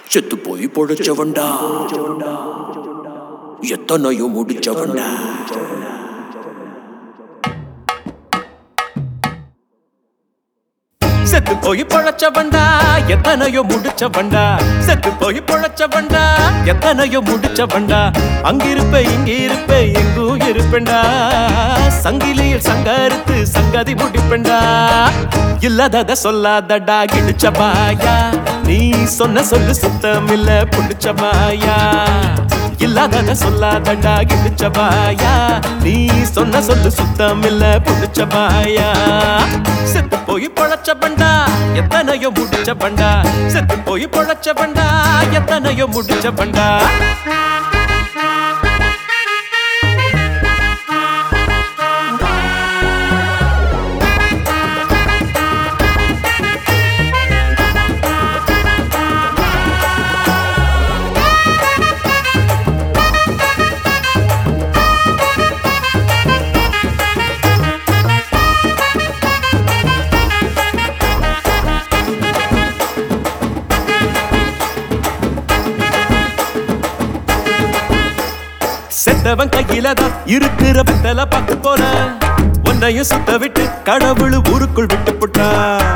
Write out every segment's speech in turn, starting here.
செத்து போய் பொழைச்சவன்டா எத்தனையோ முடிச்சவன்டா செத்து போய் பொழைச்சவன்டா எத்தனையோ முடிச்சவன்டா செத்து போய் பொழைச்சவன்டா எத்தனையோ முடிச்சவன்டா அங்கிருப்ப இங்க இருப்ப எங்கும் இருப்பேன்டா சங்கிலியில் சங்கரித்து சங்கதி முடிப்பேன்டா இல்லாதத சொல்லாதடா கிழிச்ச பாயா நீ சொன்ன சொல்லு சுத்தம் இல்ல புடிச்ச பாயா இல்லாதத சொல்லாதடா கிழிச்ச பாயா நீ சொன்ன சொல்லு சுத்தம் இல்ல புடிச்ச பாயா செத்து போய் பொழைச்ச பண்டா எத்தனையோ முடிச்ச பண்டா செத்து போய் பொழைச்ச பண்டா எத்தனையோ முடிச்ச பண்டா செத்தவன் கையில தான் இருக்கிற வெத்தல பார்க்க போற உன்னையும் சுத்த விட்டு கடவுள் ஊருக்குள் விட்டு போட்டா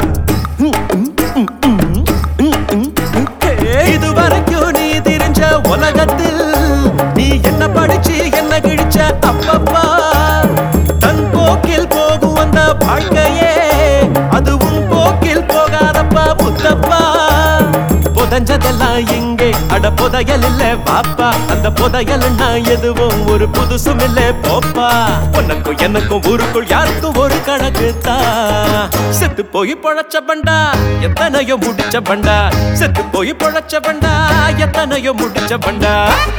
இது வரைக்கும் நீ தெரிஞ்ச உலகத்தில் நீ என்ன படிச்சு என்ன கிழிச்ச அப்பப்பா தன் போக்கில் போகும் அந்த வாழ்க்கையே அது உன் போக்கில் போகாதப்பா முத்தப்பா புதஞ்சதெல்லாம் இங்கே அட புதையல் இல்ல பாப்பா அந்த புதையல்னா எதுவும் ஒரு புதுசும் இல்ல போப்பா உனக்கும் எனக்கும் ஊருக்குள் யாருக்கும் ஒரு கணக்கு தான் செத்து போய் பொழைச்ச பண்டா எத்தனையோ முடிச்ச பண்டா செத்து போய் பொழைச்ச பண்டா எத்தனையோ முடிச்ச பண்டா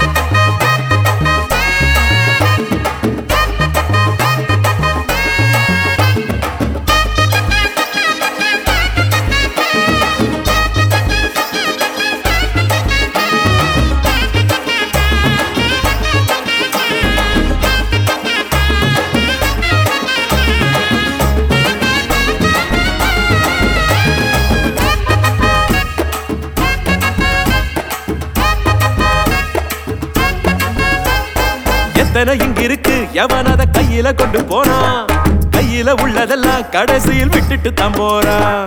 எத்தனை இங்க இருக்கு எவன் அத கையில கொண்டு போனா கையில உள்ளதெல்லாம் கடைசியில் விட்டுட்டு தான் போறான்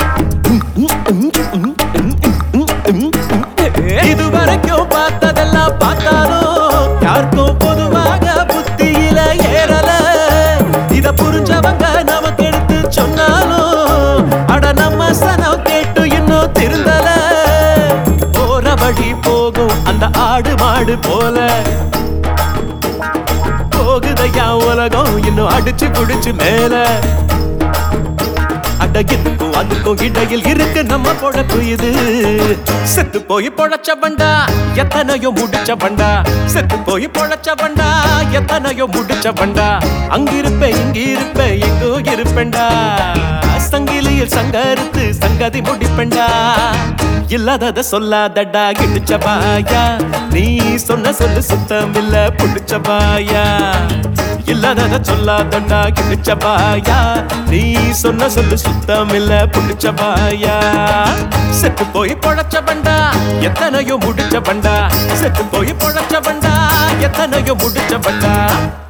இதுவரைக்கும் பார்த்ததெல்லாம் பார்த்தாலும் யாருக்கும் பொதுவாக புத்தியில ஏறல இத புரிஞ்சவங்க நமக்கு எடுத்து சொன்னாலும் அட நம்ம சனம் கேட்டு இன்னும் திருந்தல போற வழி போகும் அந்த ஆடு மாடு போல போகுதையா உலகம் இன்னும் அடிச்சு குடிச்சு மேல அட இதுக்கும் அதுக்கும் இடையில் இருக்கு நம்ம பொழப்பு இது செத்து போய் பொழைச்ச பண்டா எத்தனையோ முடிச்ச பண்டா செத்து போய் பொழைச்ச பண்டா எத்தனையோ முடிச்ச பண்டா அங்கிருப்ப இங்க இருப்ப எங்கோ இருப்பேன்டா சங்கிலியில் சங்கரித்து சங்கதி முடிப்பேன்டா இல்லாதத சொல்லாதடா கிழிச்ச பாயா நீ சொன்ன சொல்லு சுத்தம் இல்ல புடிச்ச பாயா இல்லாதத சொல்லாதடா கிழிச்ச பாயா நீ சொன்ன சொல்லு சுத்தம் இல்ல புடிச்ச பாயா செத்து போய் பொழைச்ச பண்டா எத்தனையோ முடிச்ச பண்டா செத்து போய் பொழைச்ச பண்டா எத்தனையோ முடிச்ச பண்டா